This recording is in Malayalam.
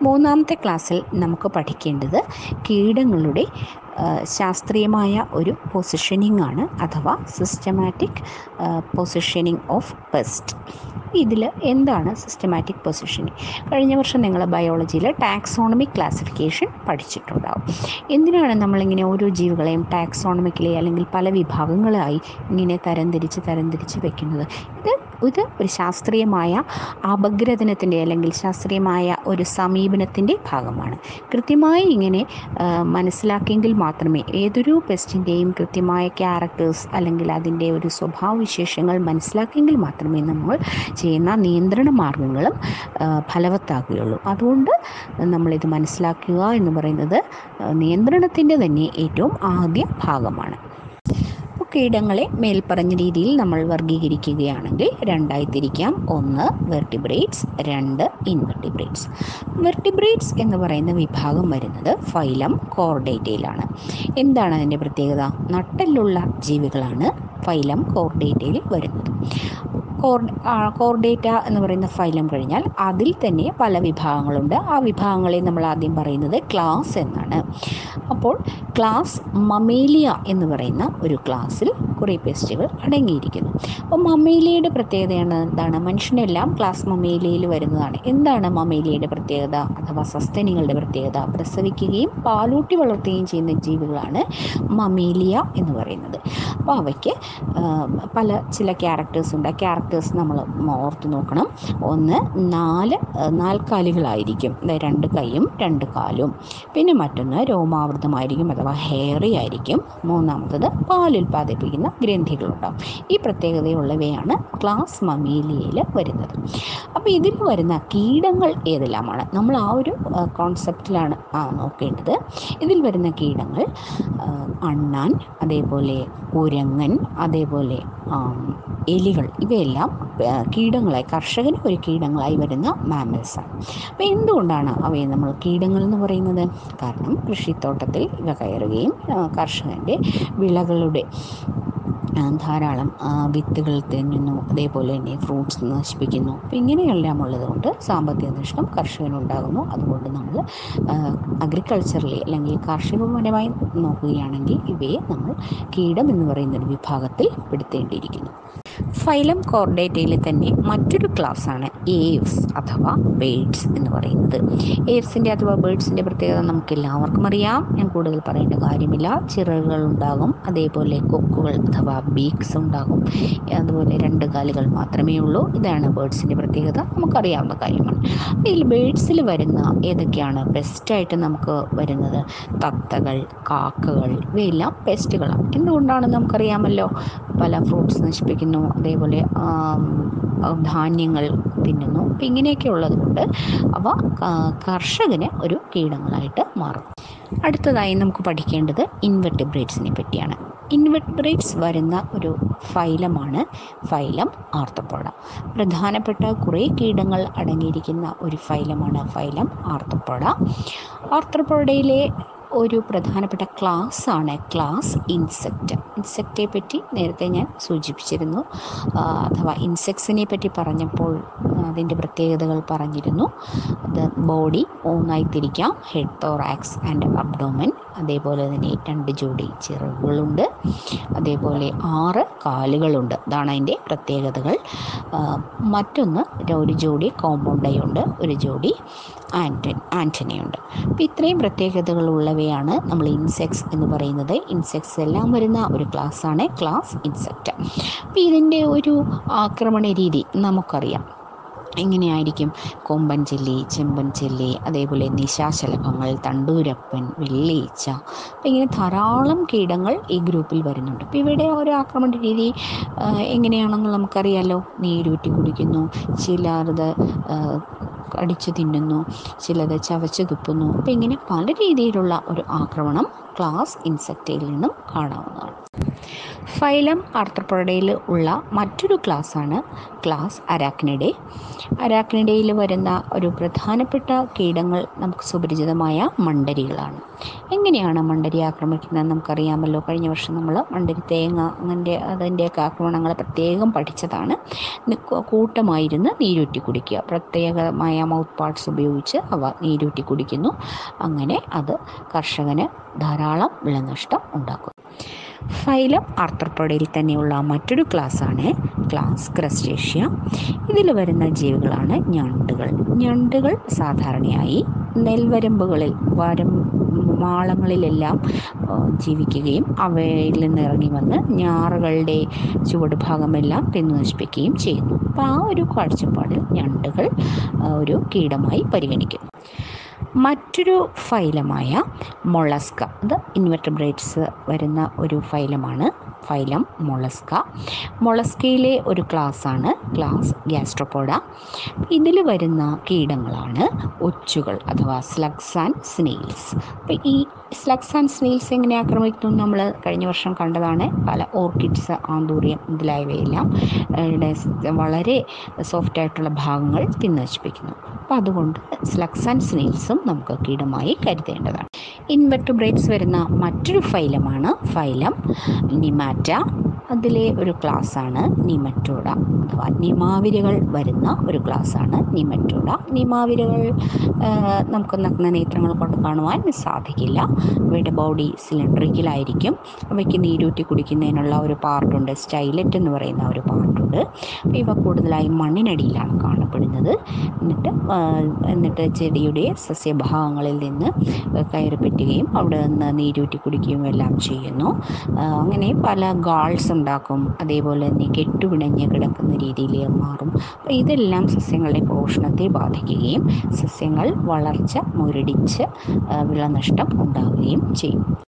മൂന്നാമത്തെ ക്ലാസ്സിൽ നമുക്ക് പഠിക്കേണ്ടത് കീടങ്ങളുടെ ആ, ശാസ്ത്രീയമായ ഒരു പൊസിഷനിങ് ആണ് അഥവാ സിസ്റ്റമാറ്റിക് പൊസിഷനിങ് ഓഫ് പെസ്റ്റ് ഇതിൽ എന്താണ് സിസ്റ്റമാറ്റിക് പൊസിഷനിങ് കഴിഞ്ഞ വർഷം നിങ്ങൾ ബയോളജിയിൽ ടാക്സോണമിക് ക്ലാസിഫിക്കേഷൻ പഠിച്ചിട്ടുണ്ടാവും എന്തിനാണ് നമ്മളിങ്ങനെ ഓരോ ജീവികളെയും ടാക്സോണമിക്കലി അല്ലെങ്കിൽ പല വിഭാഗങ്ങളായി ഇങ്ങനെ തരംതിരിച്ച് തരംതിരിച്ച് വെക്കുന്നത് ഇത് ഇത് ഒരു ശാസ്ത്രീയമായ അപഗ്രഥനത്തിൻ്റെ അല്ലെങ്കിൽ ശാസ്ത്രീയമായ ഒരു സമീപനത്തിൻ്റെ ഭാഗമാണ് കൃത്യമായി ഇങ്ങനെ ആ, മനസ്സിലാക്കിയെങ്കിൽ മാത്രമേ ഏതൊരു പെസ്റ്റിൻ്റെയും കൃത്യമായ ക്യാരക്ടേഴ്സ് അല്ലെങ്കിൽ അതിൻ്റെ ഒരു സ്വഭാവവിശേഷങ്ങൾ മനസ്സിലാക്കിയെങ്കിൽ മാത്രമേ നമ്മൾ ചെയ്യുന്ന നിയന്ത്രണ മാർഗങ്ങളും ആ, ഫലവത്താകുകയുള്ളൂ അതുകൊണ്ട് നമ്മളിത് മനസ്സിലാക്കുക എന്ന് പറയുന്നത് നിയന്ത്രണത്തിൻ്റെ തന്നെ ഏറ്റവും ആദ്യ ഭാഗമാണ് അപ്പോൾ കീടങ്ങളെ മേൽപ്പറഞ്ഞ രീതിയിൽ നമ്മൾ വർഗീകരിക്കുകയാണെങ്കിൽ രണ്ടായി തിരിക്കാം ഒന്ന് വെർട്ടിബ്രേറ്റ്സ് രണ്ട് ഇൻവെർട്ടിബ്രേറ്റ്സ് വെർട്ടിബ്രേറ്റ്സ് എന്ന് പറയുന്ന വിഭാഗം വരുന്നത് ഫൈലം കോർഡേറ്റയിലാണ് എന്താണ് അതിൻ്റെ പ്രത്യേകത നട്ടെല്ലുള്ള ജീവികളാണ് ഫൈലം കോർഡേറ്റയിൽ വരുന്നത് കോർ കോർഡേറ്റ എന്ന് പറയുന്ന ഫൈലം കഴിഞ്ഞാൽ അതിൽ തന്നെ പല വിഭാഗങ്ങളുണ്ട് ആ വിഭാഗങ്ങളെ നമ്മൾ ആദ്യം പറയുന്നത് ക്ലാസ് എന്നാണ് അപ്പോൾ ക്ലാസ് മമേലിയ എന്ന് പറയുന്ന ഒരു ക്ലാസ്സിൽ കുറേ പെസ്റ്റുകൾ അടങ്ങിയിരിക്കുന്നു അപ്പോൾ മമേലിയയുടെ പ്രത്യേകതയാണ് എന്താണ് മനുഷ്യനെല്ലാം ക്ലാസ് മമേലിയയിൽ വരുന്നതാണ് എന്താണ് മമേലിയയുടെ പ്രത്യേകത അഥവാ സസ്തനികളുടെ പ്രത്യേകത പ്രസവിക്കുകയും പാലൂട്ടി വളർത്തുകയും ചെയ്യുന്ന ജീവികളാണ് മമേലിയ എന്ന് പറയുന്നത് അപ്പോൾ അവയ്ക്ക് ആ, പല ചില ക്യാരക്ടേഴ്സ് ഉണ്ട് ആ ക്യാരക്ടേഴ്സ് നമ്മൾ ഓർത്ത് നോക്കണം ഒന്ന് നാല് ആ, നാൽക്കാലികളായിരിക്കും അതായത് രണ്ട് കൈയും രണ്ട് കാലും പിന്നെ മറ്റൊന്ന് രോമാവൃതമായിരിക്കും അഥവാ ഹെയറി ആയിരിക്കും മൂന്നാമത്തത് പാലുൽപാദിപ്പിക്കുന്ന ഗ്രന്ഥികളുണ്ടാവും ഈ പ്രത്യേകതയുള്ളവയാണ് ക്ലാസ് മമീലിയയിൽ വരുന്നത് അപ്പോൾ ഇതിൽ വരുന്ന കീടങ്ങൾ ഏതെല്ലാമാണ് നമ്മൾ ആ ഒരു കോൺസെപ്റ്റിലാണ് നോക്കേണ്ടത് ഇതിൽ വരുന്ന കീടങ്ങൾ ആ, അണ്ണാൻ അതേപോലെ കുരങ്ങൻ അതേപോലെ ആം, എലികൾ ഇവയെല്ലാം ആ, കീടങ്ങളായി കർഷകന് ഒരു കീടങ്ങളായി വരുന്ന മാമൽസാണ് അപ്പോൾ എന്തുകൊണ്ടാണ് അവയെ നമ്മൾ കീടങ്ങൾ എന്ന് പറയുന്നത് കാരണം കൃഷിത്തോട്ടത്തിൽ ഇവ കയറുകയും ആ, കർഷകൻ്റെ വിളകളുടെ ആ, ധാരാളം ആ, വിത്തുകൾ തിന്നുന്നു അതേപോലെ തന്നെ ഫ്രൂട്ട്സ് നശിപ്പിക്കുന്നു അപ്പോൾ ഇങ്ങനെയെല്ലാം ഉള്ളതുകൊണ്ട് സാമ്പത്തിക നഷ്ടം കർഷകനുണ്ടാകുന്നു അതുകൊണ്ട് നമ്മൾ അഗ്രികൾച്ചറലി അല്ലെങ്കിൽ കാർഷികപരമായി നോക്കുകയാണെങ്കിൽ ഇവയെ നമ്മൾ കീടം എന്ന് പറയുന്ന ഒരു വിഭാഗത്തിൽ പെടുത്തേണ്ടിയിരിക്കുന്നു ഫൈലം കോർഡേറ്റയിൽ തന്നെ മറ്റൊരു ക്ലാസ്സാണ് ഏവ്സ് അഥവാ ബേഡ്സ് എന്ന് പറയുന്നത് ഏവ്സിൻ്റെ അഥവാ ബേഡ്സിൻ്റെ പ്രത്യേകത നമുക്ക് എല്ലാവർക്കും അറിയാം ഞാൻ കൂടുതൽ പറയേണ്ട കാര്യമില്ല ചിറകുകൾ ഉണ്ടാകും അതേപോലെ കൊക്കുകൾ അഥവാ ബീക്സ് ഉണ്ടാകും അതുപോലെ രണ്ട് കാലുകൾ മാത്രമേ ഉള്ളൂ ഇതാണ് ബേഡ്സിൻ്റെ പ്രത്യേകത നമുക്കറിയാവുന്ന കാര്യമാണ് ഇതിൽ ബേഡ്സിൽ വരുന്ന ഏതൊക്കെയാണ് ബെസ്റ്റായിട്ട് നമുക്ക് വരുന്നത് തത്തകൾ കാക്കകൾ ഇവയെല്ലാം പെസ്റ്റുകളാണ് എന്തുകൊണ്ടാണ് നമുക്കറിയാമല്ലോ പല ഫ്രൂട്ട്സ് നശിപ്പിക്കുന്നു അതേപോലെ ആം, ധാന്യങ്ങൾ തിന്നുന്നു അപ്പം ഇങ്ങനെയൊക്കെ ഉള്ളത് കൊണ്ട് അവ ക- കർഷകന് ഒരു കീടങ്ങളായിട്ട് മാറും അടുത്തതായി നമുക്ക് പഠിക്കേണ്ടത് ഇൻവെർട്ടിബ്രേറ്റ്സിനെ പറ്റിയാണ് ഇൻവെർട്ടിബ്രേറ്റ്സ് വരുന്ന ഒരു ഫൈലമാണ് ഫൈലം ആർത്തപ്പോട പ്രധാനപ്പെട്ട കുറേ കീടങ്ങൾ അടങ്ങിയിരിക്കുന്ന ഒരു ഫൈലമാണ് ഫൈലം ആർത്തപ്പോട ആർത്തപ്പോടയിലെ ഒരു പ്രധാനപ്പെട്ട ക്ലാസ് ആണ് ക്ലാസ് ഇൻസെക്റ്റ് ഇൻസെക്റ്റെ പറ്റി നേരത്തെ ഞാൻ സൂചിപ്പിച്ചിരുന്നു ആ, അഥവാ ഇൻസെക്ട്സിനെ പറ്റി പറഞ്ഞപ്പോൾ അതിൻ്റെ പ്രത്യേകതകൾ പറഞ്ഞിരുന്നു അത് ബോഡി മൂന്നായി തിരിക്കാം ഹെഡ് തോറാക്സ് ആൻഡ് അബ്ഡോമൻ അതേപോലെ തന്നെ രണ്ട് ജോഡി ചിറകുകളുണ്ട് അതേപോലെ ആറ് കാലുകളുണ്ട് അതാണ് അതിൻ്റെ പ്രത്യേകതകൾ ആ, മറ്റൊന്ന് ഒരു ജോഡി കോമ്പൗണ്ടൈ ഉണ്ട് ഒരു ജോഡി ആൻറ്റൻ ആൻറ്റനയുണ്ട് അപ്പോൾ ഇത്രയും പ്രത്യേകതകളുള്ളവയാണ് നമ്മൾ ഇൻസെക്ട്സ് എന്ന് പറയുന്നത് ഇൻസെക്ട്സ് എല്ലാം വരുന്ന ഒരു ക്ലാസ്സാണ് ക്ലാസ് ഇൻസെക്റ്റ് അപ്പോൾ ഇതിൻ്റെ ഒരു ആക്രമണ രീതി നമുക്കറിയാം എങ്ങനെയായിരിക്കും കൊമ്പൻ ചെല്ലി ചെമ്പൻ ചെല്ലി അതേപോലെ നിശാശലഭങ്ങൾ തണ്ടൂരപ്പൻ വെള്ളീച്ച അപ്പം ഇങ്ങനെ ധാരാളം കീടങ്ങൾ ഈ ഗ്രൂപ്പിൽ വരുന്നുണ്ട് അപ്പോൾ ഇവിടെ ഒരു ആക്രമണ രീതി ആ, എങ്ങനെയാണെന്ന് നമുക്കറിയാലോ നീരൂറ്റി കുടിക്കുന്നു ചിലത് ആ, കടിച്ചു തിന്നുന്നു ചിലത് ചവച്ച് തുപ്പുന്നു അപ്പോൾ ഇങ്ങനെ പല രീതിയിലുള്ള ഒരു ആക്രമണം ക്ലാസ് ഇൻസെക്റ്റിൽ നിന്നും കാണാവുന്നതാണ് ഫൈലം ആർത്രപ്പോഡയിൽ ഉള്ള മറ്റൊരു ക്ലാസ്സാണ് ക്ലാസ് അരാക്നിഡെ അരാക്നിഡയിൽ വരുന്ന ഒരു പ്രധാനപ്പെട്ട കീടങ്ങൾ നമുക്ക് സുപരിചിതമായ മണ്ടരികളാണ് എങ്ങനെയാണ് മണ്ടരി ആക്രമിക്കുന്നത് നമുക്കറിയാമല്ലോ കഴിഞ്ഞ വർഷം നമ്മൾ മണ്ടരി തേങ്ങ അങ്ങൻ്റെ അതിൻ്റെയൊക്കെ ആക്രമണങ്ങൾ പ്രത്യേകം പഠിച്ചതാണ് കൂട്ടമായിരുന്ന് നീരൂറ്റി കുടിക്കുക പ്രത്യേകമായ മൗത്ത് പാർട്സ് ഉപയോഗിച്ച് അവ നീരൂറ്റി കുടിക്കുന്നു അങ്ങനെ അത് കർഷകന് ധാരാളം വിളനഷ്ടം ഉണ്ടാക്കും ഫൈലം ആർത്രപ്പോഡയിൽ തന്നെയുള്ള മറ്റൊരു ക്ലാസ്സാണ് ക്ലാസ് ക്രസ്റ്റേഷ്യ ഇതിൽ വരുന്ന ജീവികളാണ് ഞണ്ടുകൾ ഞണ്ടുകൾ സാധാരണയായി നെൽവരമ്പുകളിൽ വരം മാളങ്ങളിലെല്ലാം ജീവിക്കുകയും അവയിൽ നിന്ന് ഇറങ്ങി വന്ന് ഞാറുകളുടെ ചുവട് ഭാഗമെല്ലാം തിന്നു നശിപ്പിക്കുകയും ചെയ്യുന്നു അപ്പോൾ ആ ഒരു കാഴ്ചപ്പാടിൽ ഞണ്ടുകൾ ഒരു കീടമായി പരിഗണിക്കുന്നു മറ്റൊരു ഫൈലമായ മൊളസ്ക അത് ഇൻവെർട്ടബ്രേറ്റ്സ് വരുന്ന ഒരു ഫൈലമാണ് ഫൈലം മൊളസ്ക മൊളസ്കയിലെ ഒരു ക്ലാസ്സാണ് ക്ലാസ് ഗ്യാസ്ട്രോപോഡ ഇതിൽ വരുന്ന കീടങ്ങളാണ് ഒച്ചുകൾ അഥവാ സ്ലഗ്സ് ആൻഡ് സ്നെയിൽസ് അപ്പോൾ ഈ സ്ലഗ്സ് ആൻഡ് സ്നെയിൽസ് എങ്ങനെ ആക്രമിക്കുന്നു നമ്മൾ കഴിഞ്ഞ വർഷം കണ്ടതാണ് പല ഓർക്കിഡ്സ് ആന്തൂറിയം മുതലായവയെല്ലാം വളരെ സോഫ്റ്റ് ആയിട്ടുള്ള ഭാഗങ്ങൾ തിന്നു നശിപ്പിക്കുന്നു അപ്പോൾ അതുകൊണ്ട് സ്ലഗ്സ് ആൻഡ് സ്നെയിൽസും നമുക്ക് കീടമായി കരുതേണ്ടതാണ് ഇൻവെർട്ടിബ്രേറ്റ്സ് വരുന്ന മറ്റൊരു ഫൈലമാണ് ഫൈലം നിമാറ്റ അതിലെ ഒരു ക്ലാസ്സാണ് നിമറ്റോഡ അഥവാ നിമാവിരകൾ വരുന്ന ഒരു ക്ലാസ്സാണ് നിമറ്റോഡ നിമാവിരകൾ നമുക്ക് നഗ്നനേത്രങ്ങൾ കൊണ്ട് കാണുവാൻ സാധിക്കില്ല അവയുടെ ബോഡി സിലിണ്ടറിക്കലായിരിക്കും അവയ്ക്ക് നീരൂറ്റി കുടിക്കുന്നതിനുള്ള ഒരു പാർട്ടുണ്ട് സ്റ്റൈലറ്റ് എന്ന് പറയുന്ന ഒരു പാർട്ടുണ്ട് ഇവ കൂടുതലായും മണ്ണിനടിയിലാണ് കാണപ്പെടുന്നത് എന്നിട്ട് എന്നിട്ട് ചെടിയുടെ സസ്യഭാഗങ്ങളിൽ നിന്ന് കയറി പറ്റുകയും അവിടെ നിന്ന് നീരൂറ്റി കുടിക്കുകയും എല്ലാം ചെയ്യുന്നു അങ്ങനെ പല ഗാൾസ് ഉണ്ടാക്കും അതേപോലെ തന്നെ കെട്ടുപിണഞ്ഞ് കിടക്കുന്ന രീതിയിൽ മാറും അപ്പോൾ ഇതെല്ലാം സസ്യങ്ങളുടെ പോഷണത്തെ ബാധിക്കുകയും സസ്യങ്ങൾ വളർച്ച മുരടിച്ച് വിളനഷ്ടം ഉണ്ടാവുകയും ചെയ്യും